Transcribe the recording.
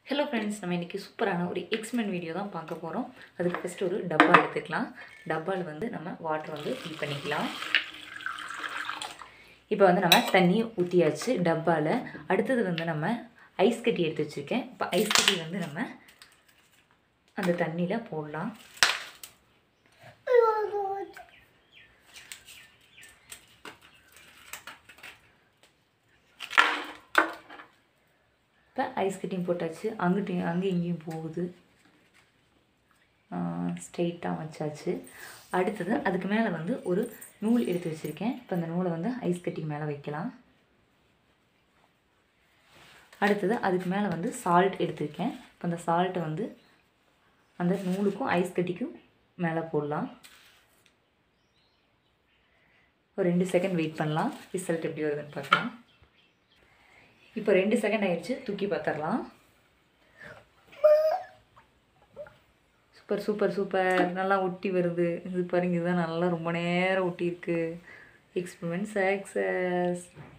hello friends நம்ம இன்றைக்கி சூப்பரான ஒரு எக்ஸ்மெண்ட் வீடியோ தான் பார்க்க போகிறோம் அதுக்கு ஃபஸ்ட்டு ஒரு டப்பா எடுத்துக்கலாம் டப்பாவில் வந்து நம்ம வாட்டர் வந்து ஃபில் பண்ணிக்கலாம் இப்போ வந்து நம்ம தண்ணி ஊற்றியாச்சு டப்பாவில் அடுத்தது வந்து நம்ம ஐஸ் கட்டி எடுத்து வச்சுருக்கேன் இப்போ ஐஸ் கட்டி வந்து நம்ம அந்த தண்ணியில் போடலாம் இப்போ ஐஸ் கட்டியும் போட்டாச்சு அங்கிட்டையும் அங்கேயும் இங்கேயும் போகுது ஸ்ட்ரெயிட்டாக வச்சாச்சு அடுத்தது அதுக்கு மேலே வந்து ஒரு நூல் எடுத்து வச்சுருக்கேன் இப்போ அந்த நூலை வந்து ஐஸ் கட்டிக்கு மேலே வைக்கலாம் அடுத்தது அதுக்கு மேலே வந்து சால்ட் எடுத்திருக்கேன் இப்போ அந்த சால்ட்டை வந்து அந்த நூலுக்கும் ஐஸ் கட்டிக்கும் மேலே போடலாம் ஒரு ரெண்டு செகண்ட் வெயிட் பண்ணலாம் ரிசல்ட் எப்படி வருதுன்னு பார்க்கலாம் இப்போ ரெண்டு செகண்ட் ஆயிடுச்சு தூக்கி பார்த்துடலாம் சூப்பர் சூப்பர் சூப்பர் நல்லா ஒட்டி வருது இது பாருங்க இதுதான் நல்லா ரொம்ப நேரம் ஒட்டி இருக்கு எக்ஸ்பெரிமெண்ட் சக்ஸஸ்